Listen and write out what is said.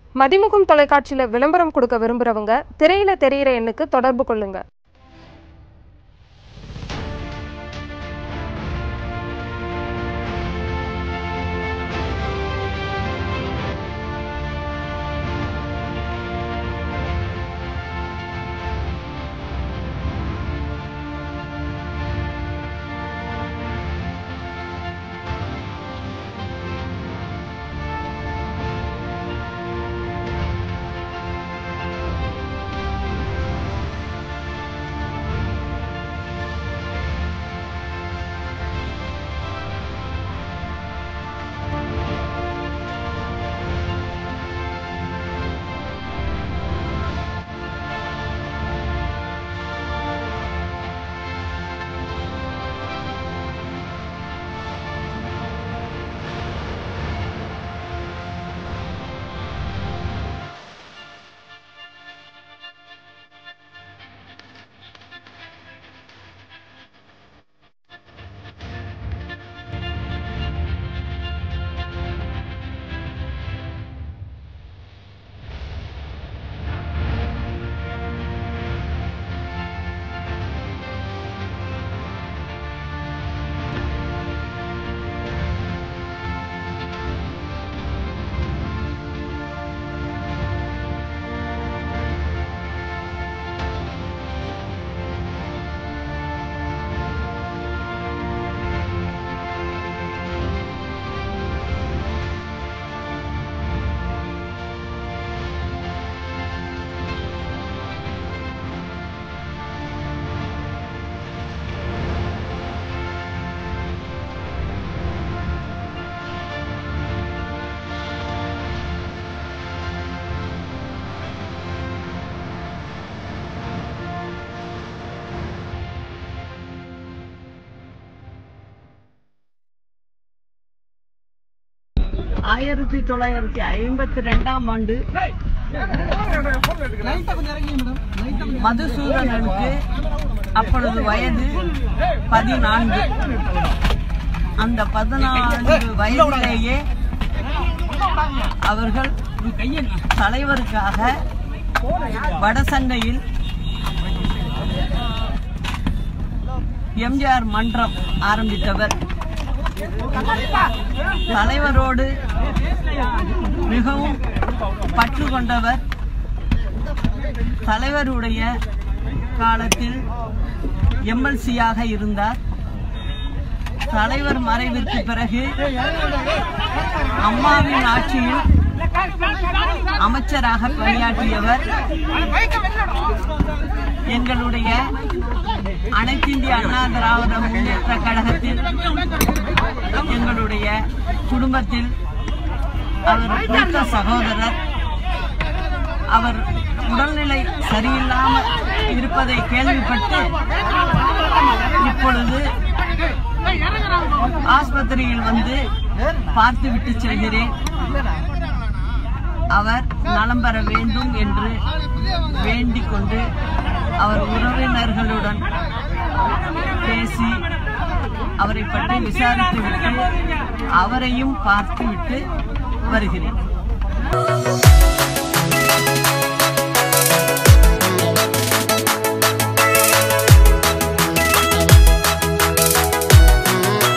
மதிமுகம் தொலைக்காட்சியில விளம்பரம் கொடுக்க விரும்புறவங்க திரையில தெரியிற எண்ணுக்கு தொடர்பு கொள்ளுங்க ஆயிரத்தி தொள்ளாயிரத்தி ஐம்பத்தி ரெண்டாம் ஆண்டு மதுசூதனனுக்கு அப்பொழுது வயது பதினான்கு அந்த பதினான்கு வயதிலேயே அவர்கள் தலைவருக்காக வடசென்னையில் எம்ஜிஆர் மன்றம் ஆரம்பித்தவர் தலைவரோடு மிகவும் பற்று கொண்டவர் தலைவருடைய காலத்தில் எம்எல்சியாக இருந்தார் தலைவர் மறைவிற்கு பிறகு அம்மாவின் ஆட்சியில் அமைச்சராக பணியாற்றியவர் எங்களுடைய அனைத்திந்திய அண்ணா திராவிட முன்னேற்ற கழகத்தில் எங்களுடைய குடும்பத்தில் அவர் மூத்த சகோதரர் அவர் உடல்நிலை சரியில்லாமல் இருப்பதை கேள்விப்பட்டு இப்பொழுது ஆஸ்பத்திரியில் வந்து பார்த்துவிட்டு செல்கிறேன் அவர் நலம் பெற வேண்டும் என்று வேண்டிக் கொண்டு அவர் உறவினர்களுடன் பேசி அவரை பற்றி விசாரித்துவிட்டு அவரையும் பார்த்துவிட்டு வருகிறேன்